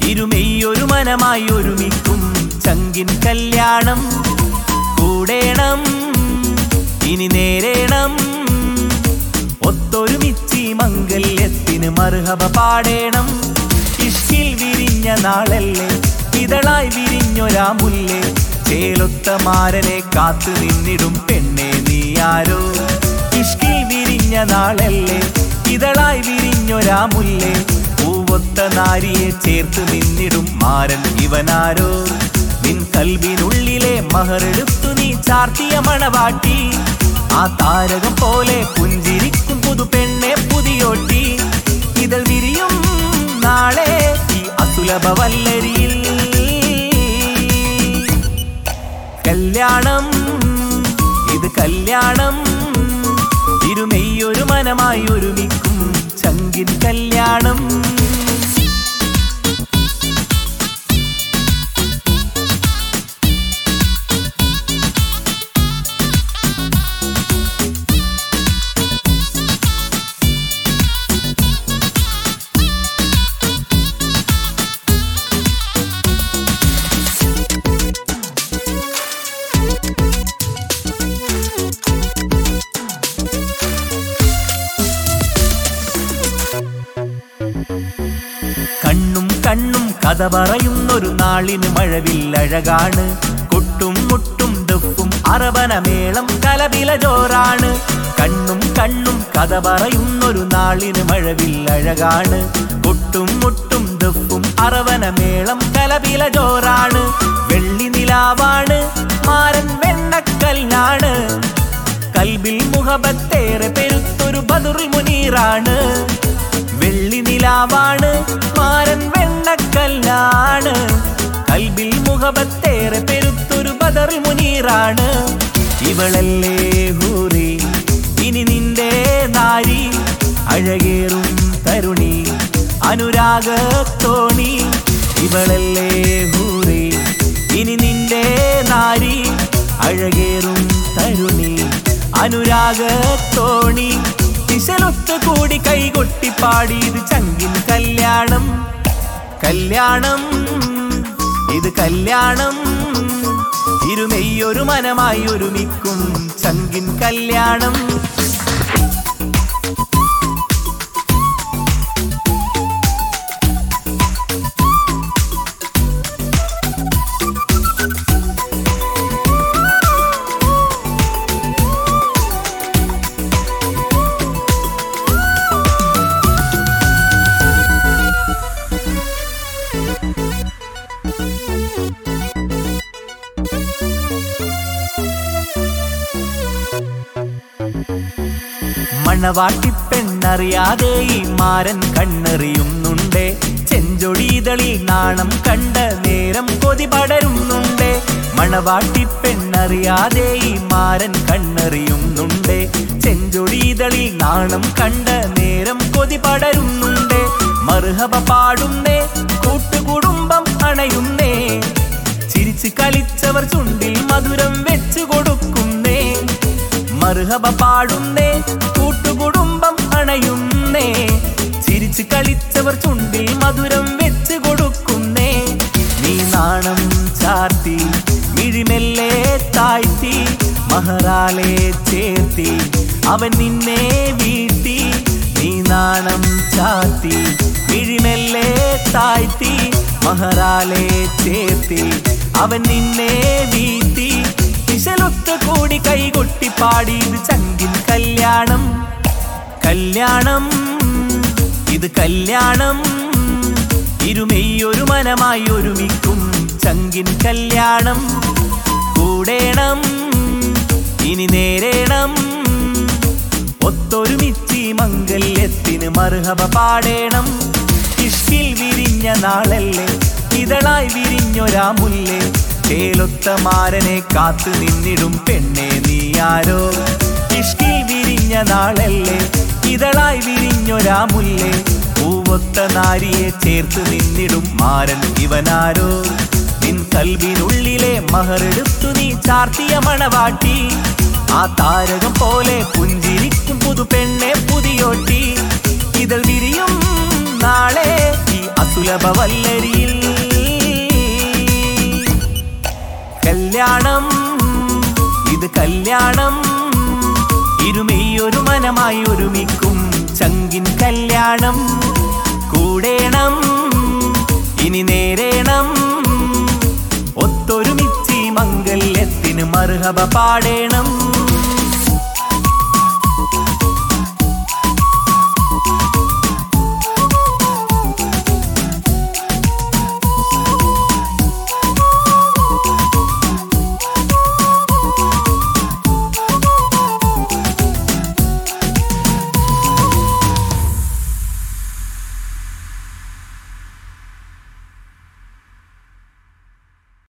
ഇരുമെയ്യൊരു മനമായി ഒരുമിക്കും ചങ്കിൻ കല്യാണം കൂടേണം ഇനി നേരേണം ഒത്തൊരുമിച്ചി മംഗല്യത്തിന് മർഹബ പാടേണം ഇഷ്കിൽ വിരിഞ്ഞ നാളല്ലേ ഇതളായി വിരിഞ്ഞൊരാ മുല്ലേ ചേലൊത്ത മാരനെ കാത്തു നിന്നിടും പെണ്ണെ നീയാരോ ഇഷ്കിൽ വിരിഞ്ഞ നാളല്ലേ ഇതളായി വിരിഞ്ഞൊരാ മുല്ലേ പൂവൊത്ത നാരിയെ ചേർത്ത് നിന്നിടും മാരൻ ഇവനാരോ നിൻ കൽവിനുള്ളിലെ മഹറെടുത്തു നീ ചാർത്തിയ മണവാട്ടി ആ താരകം പോലെ പുഞ്ചിരിക്കും പുതു പെണ്ണെ പുതിയോട്ടി ഇതൾ വിരിയും നാളെ ഈ അസുലഭ വല്ലരിയിൽ കല്യാണം ഇത് കല്യാണം ഇരുമെയ്യൊരു മനമായി ഒരുമിക്കും ചങ്കിൻ കല്യാണം കണ്ണും കണ്ണും കഥ പറയുന്നൊരു നാളിന് മഴവില്ലഴകാണ് കൊട്ടും മുട്ടും ദുഃഖും അറബനമേളം കലപില ജോറാണ് കണ്ണും കണ്ണും കഥ പറയുന്നൊരു നാളിന് മഴവില്ലഴകാണ് കൊട്ടും മുട്ടും ദുഃഖും അറവനമേളം കലപില ജോറാണ് വെള്ളി നിലാവാണ് മാരൻ വെണ്ണക്കല്ലാണ് കൽബിൽ മുഹബത്തേറെ പെരുത്തൊരു ബദുറിൽ മുനീറാണ് വെള്ളി നിലാവാണ് മാരൻ വെണ്ണക്കല്ലാണ് കൽബിൽ മുഖബത്തേറെ പെരുത്തൊരു ബദറിൽ മുനീറാണ് ഇവളല്ലേ ഹൂറി ഇനി നിന്റെ നാരി അഴകേറും തരുണി അനുരാഗത്തോണി ഇവളല്ലേ ഹൂറി ഇനി നിന്റെ നാരി അഴകേറും തരുണി അനുരാഗത്തോണി ദിശലൊത്ത് കൂടി കൈകൊട്ടി പാടിയത് ചങ്കിൻ കല്യാണം കല്യാണം ഇത് കല്യാണം ഇരുമെയ്യൊരു മനമായി ഒരുമിക്കും ചങ്കിൻ കല്യാണം മണവാട്ടി പെണ്ണറിയാതെ ഈ മാരൻ കണ്ണെറിയുന്നുണ്ടേ ചെഞ്ചൊടിതളിൽ നാണം കണ്ട നേരം കൊതി പടരുന്നുണ്ടേ മണവാട്ടി പെണ്ണറിയാതെ ഈ മാരൻ കണ്ണെറിയുന്നുണ്ടേ ചെഞ്ചൊടിതളിൽ നാണം കണ്ട നേരം കൊതി പടരുന്നുണ്ടേ മറുഹബ പാടുന്നേ കൂട്ടുകുടുംബം അണയുന്നേ ചിരിച്ച് കളിച്ചവർ ചുണ്ടിൽ മധുരം വെച്ചു കൊടുക്കുന്നേ മറുഹബ പാടുന്നേ കൂട്ടുകുടുംബം അണയുന്നേ ചിരിച്ച് കളിച്ചവർ ചുണ്ടിൽ മധുരം വെച്ച് കൊടുക്കുന്നേ നീ നാണം ചാർത്തി മിഴിമെല്ലെ താഴ്ത്തി മഹറാലെ ചേർത്തി അവൻ നിന്നെ വീഴ്ത്തി നീ നാണം ചാർത്തി മിഴിമെല്ലെ താഴ്ത്തി മഹറാലെ ചേർത്തി അവൻ നിന്നെ വീഴ്ത്തി ദിശലൊത്ത് കൂടി കൈകൊട്ടി പാടിയത് ചങ്കിൻ കല്യാണം കല്യാണം ഇത് കല്യാണം ഇരുമെയ്യൊരു മനമായി ഒരുമിക്കും ചങ്കിൻ കല്യാണം കൂടേണം ഇനി നേരേണം ഒത്തൊരുമിച്ചി മംഗല്യത്തിന് മർഹബ പാടേണം ഇഷ്കിൽ വിരിഞ്ഞ നാളല്ലേ ഇതളായി വിരിഞ്ഞൊരാ മുല്ലേ ചേലൊത്ത മാരനെ കാത്തു നിന്നിടും പെണ്ണെ നീയാരോ ഇഷ്കിൽ വിരിഞ്ഞ നാളല്ലേ ഇതളായി വിരിഞ്ഞൊരാ മുല്ലേ പൂവൊത്ത നാരിയെ ചേർത്ത് നിന്നിടും മാരൻ ഇവനാരോ നിൻ കൽവിനുള്ളിലെ മഹറെടുത്തു നീ ചാർത്തിയ മണവാട്ടി ആ താരകം പോലെ പുഞ്ചിരിക്കും പുതു പെണ്ണെ പുതിയോട്ടി ഇതൾ വിരിയും നാളെ ഈ അസുലഭ വല്ലരിയിൽ കല്യാണം ഇത് കല്യാണം ഇരുമെയ്യൊരു മനമായി ഒരുമിക്കും ചങ്കിൻ കല്യാണം കൂടേണം ഇനി നേരേണം ഒത്തൊരുമിച്ച് ഈ മംഗല്യത്തിന് മർഹബ പാടേണം